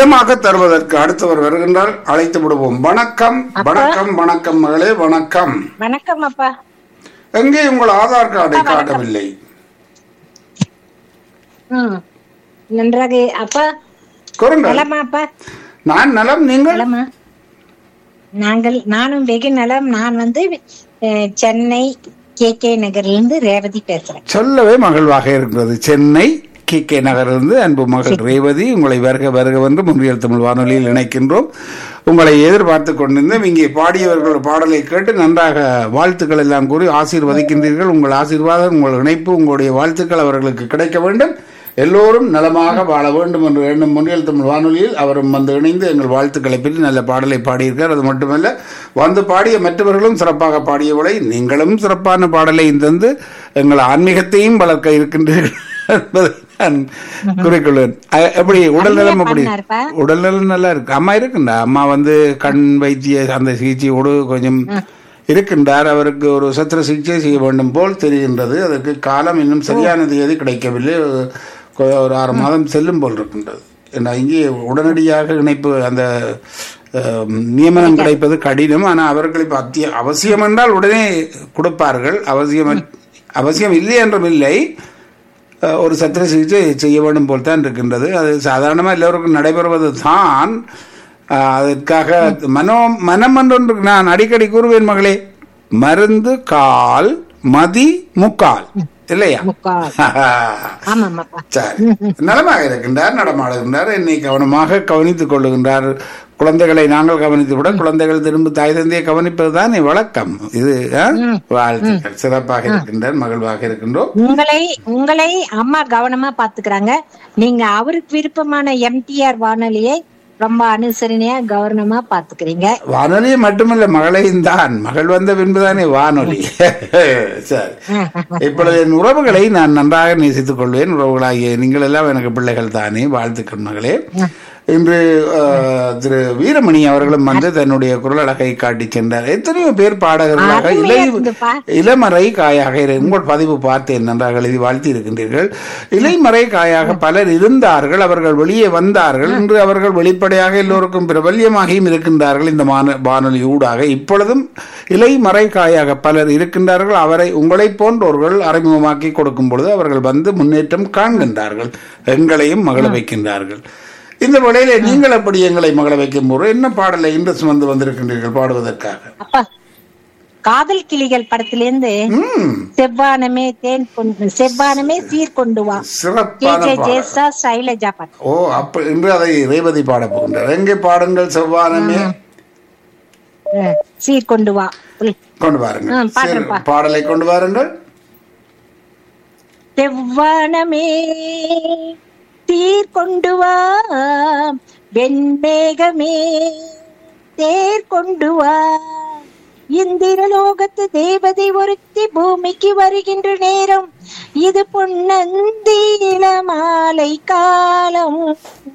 இதமாக தருவதற்கு அடுத்தவர் வருகின்றால் அழைத்து விடுவோம் வணக்கம் வணக்கம் வணக்கம் மகளே வணக்கம் வணக்கம் அப்பா எங்கே உங்கள் ஆதார் கார்டை காட்டவில்லை ம் நன்றாக அப்பா கூறுங்கள் நலமா அப்பா நான் நலம் நீங்கள் நலமா நாங்கள் நானும் வெகு நலம் நான் வந்து அஹ், சென்னை கே கே நகர்ல இருந்து ரேவதி பேசுறேன் சொல்லவே மகிழ்வாக இருக்கிறது சென்னை கே கே நகரிலிருந்து அன்பு மகள் ரேவதி உங்களை வருக வருக வந்து முன்றியல் தமிழ் வானொலியில் இணைக்கின்றோம் உங்களை எதிர்பார்த்து கொண்டிருந்தோம் இங்கே பாடியவர்கள் பாடலை கேட்டு நன்றாக வாழ்த்துக்கள் எல்லாம் கூறி ஆசீர்வதிக்கின்றீர்கள் உங்கள் ஆசீர்வாதம் உங்கள் இணைப்பு உங்களுடைய வாழ்த்துக்கள் அவர்களுக்கு கிடைக்க வேண்டும் எல்லோரும் நலமாக வாழ வேண்டும் என்று எண்ணும் முன்னில் தமிழ் வானொலியில் அவரும் வந்து இணைந்து எங்கள் வாழ்த்துக்களை பற்றி நல்ல பாடலை பாடியிருக்கார் அது மட்டுமல்ல வந்து பாடிய மற்றவர்களும் சிறப்பாக பாடியவளை நீங்களும் சிறப்பான பாடலை தந்து எங்கள் ஆன்மீகத்தையும் வளர்க்க இருக்கின்றீர்கள் என்பதை நான் குறிக்கொள்வேன் அ- எப்படி உடல் நலம் எப்படி பாடினாருப்பா. உடல் நலம் நல்லா இருக்கு அம்மா இருக்குண்டா அம்மா வந்து கண் வைத்திய அந்த சிகிச்சையோடு கொஞ்சம் இருக்கின்றார் அவருக்கு ஒரு சத்திர சிகிச்சை செய்ய வேண்டும் போல் தெரிகின்றது அதற்கு காலம் இன்னும் சரியான தேதி கிடைக்கவில்லை கொ- ஒரு ஆறு மாதம் செல்லும் போல் இருக்கின்றது ஏன்னா இங்கே உடனடியாக இணைப்பு அந்த அஹ், நியமனம் கிடைப்பது கடினம் ஆனால் அவர்கள் இப்போ அத்திய அவசியம் என்றால் உடனே கொடுப்பார்கள் அவசியம் அவசியம் இல்லை என்றும் இல்லை அஹ், ஒரு சத்திர சிகிச்சை செய்ய வேண்டும் போல் தான் இருக்கின்றது அது சாதாரணமாக எல்லோருக்கும் நடைபெறுவது தான் அஹ், அதற்காக மனோ மனம் என்றொன்று நான் அடிக்கடி கூறுவேன் மகளே மருந்து கால் மதி முக்கால் இல்லையா முக்கால் ஆமாம் அப்பா சரி நலமாக இருக்கின்றார் நடமாடுகின்றார் என்னை கவனமாக கவனித்துக் கொள்ளுகின்றார் குழந்தைகளை நாங்கள் கவனித்து விட குழந்தைகள் திரும்ப தாய் தந்தையை கவனிப்பதுதான் வழக்கம் இது ஆ? வாழ்த்துக்கள் சிறப்பாக இருக்கின்றார் மகிழ்வாக இருக்கின்றோம் உங்களை உங்களை அம்மா கவனமா பாத்துக்கிறாங்க நீங்க அவருக்கு விருப்பமான எம்டிஆர் வானொலியை ரொம்ப அனுசரணையா கவனமா பாத்துக்கிறீங்க வானொலி மட்டுமல்ல மகளையும் தான் மகள் வந்த பின்புதானே வானொலி சரி இப்பொழுது என் உறவுகளை நான் நன்றாக நேசித்துக் கொள்வேன் உறவுகளாகிய நீங்கள் எல்லாம் எனக்கு பிள்ளைகள் தானே வாழ்த்துக்கள் மகளே இன்று அஹ், திரு வீரமணி அவர்களும் வந்து தன்னுடைய குரல் அழகை காட்டி சென்றார் எத்தனையோ பேர் பாடகர்களாக இலை அருமையா இருந்துப்பா. இளமறை காயாக இரு- உங்கள் பதிவு பார்த்தேன் நன்றாக எழுதி வாழ்த்தி இருக்கின்றீர்கள் இலைமறை காயாக பலர் இருந்தார்கள் அவர்கள் வெளியே வந்தார்கள் இன்று அவர்கள் வெளிப்படையாக எல்லோருக்கும் பிரபல்யமாகியும் இருக்கின்றார்கள் இந்த மான- வானொலி ஊடாக இப்பொழுதும் இலைமறை காயாக பலர் இருக்கின்றார்கள் அவரை உங்களைப் போன்றோர்கள் அறிமுகமாக்கி கொடுக்கும் பொழுது அவர்கள் வந்து முன்னேற்றம் காண்கின்றார்கள் எங்களையும் மகள வைக்கின்றார்கள் இந்த வேளையில நீங்கள் எப்படி எங்களை மகள வைக்கும் போது என்ன பாடலை இன்று சுமந்து வந்திருக்கின்றீர்கள் பாடுவதற்காக அப்பா காதல் கிளிகள் படத்திலிருந்து ம் செவ்வானமே தேன் கொண்டு செவ்வானமே சீர் கொண்டு வா கே சிறப்பான ஜே பாடல் ஜேசா சைலஜா பாட்டு ஓ அப்ப இன்று அதை ரேவதி பாட போகின்றார் எங்கே பாடுங்கள் செவ்வானமே அஹ், சீர் கொண்டு வா உள். கொண்டு வாருங்கள் ம், பாடுறேன்ப்பா. சரி, பாடலை கொண்டு வாருங்கள் செவ்வானமே தீர் கொண்டு வா வெண்மேகமே தேர் கொண்டு வா இந்திரலோகத்து தேவதை ஒருத்தி பூமிக்கு வருகின்ற நேரம் இது பொன்னந்தீல மாலை காலம்